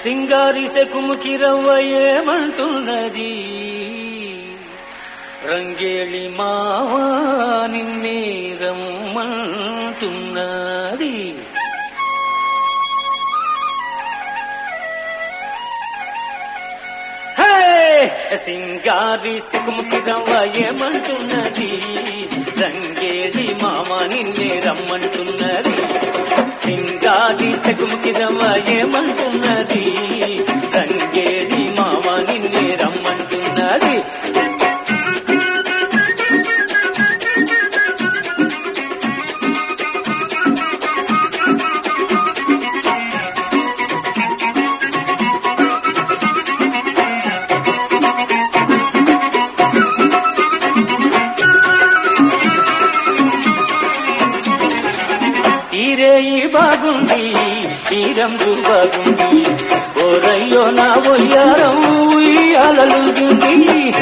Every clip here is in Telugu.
సింగారి శకుముకి రవ్వ ఏమంటున్నది రంగేళి మావా నిన్నే రమ్మంటున్నది హే! సింగారి సుఖముకి రవ్వ ఏమంటున్నది రంగేడి మామ నిన్నే రమ్మంటున్నది సింగారి సుఖముకి రవ్వ ఏమంటున్నది రంగేడి మామ నిన్నే రమ్మంటున్నది ఈరేయి బాగుంది తీరందు బాగుంది ఓరయ్యో నా ఒయ్యారం ఉయ్యాలలుగుంది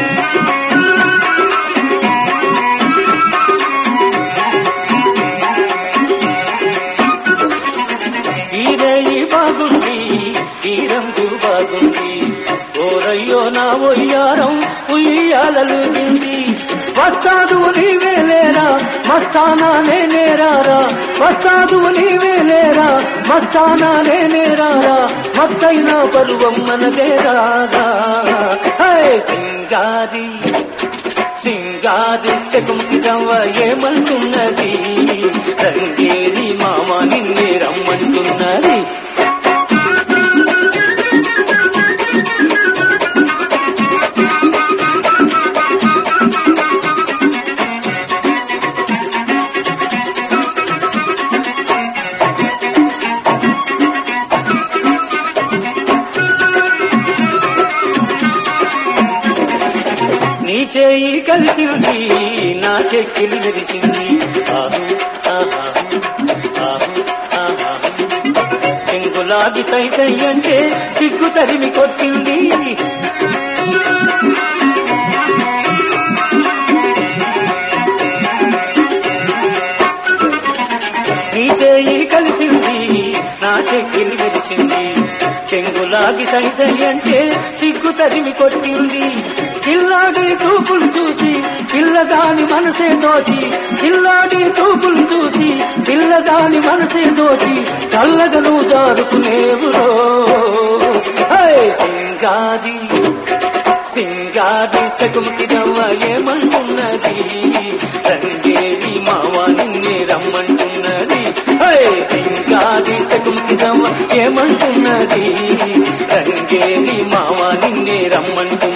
ఈరేయి బాగుంది తీరందు బాగుంది ఓరయ్యో నా ఒయ్యారం ఉయ్యాలలుగుంది వస్తాదు నీవే లేరా మస్తానా నేనే రారా వస్తాదు నీవే లేరా మస్తానా నేనే రారా మత్తైన పరువం మనదే రారా హే సింగారి సింగారి శకుంకిరవ్వ ఏమంటున్నది రంగేరి మామ నిన్నే రమ్మంటున్నది నీ చేయి కలిసింది నా చెక్కిలి విరిసింది ఆహు, ఆహా, ఆహు, ఆహా. చెంగులాగి సై సై అంటే సిగ్గు తరిమి కొట్టింది నీ చేయి కలిసింది నా చెక్కిలి విరిసింది చెంగులాగి సై సై అంటే సిగ్గు తరిమి కొట్టింది పిల్లాడి చూపులు చూసి పిల్లదాని మనసే దోచి పిల్లాడి చూపులు చూసి పిల్లదాని మనసే దోచి చల్లగను జారుకునేవురో హే సింగాది సింగాది సకుముకి రవ్వ ఏమంటున్నది రంగేరి మావ నిన్నే రమ్మంటున్నది హే సింగాది సకుముకి రవ్వ ఏమంటున్నది రంగేరి మావ నిన్నే రమ్మంటున్నది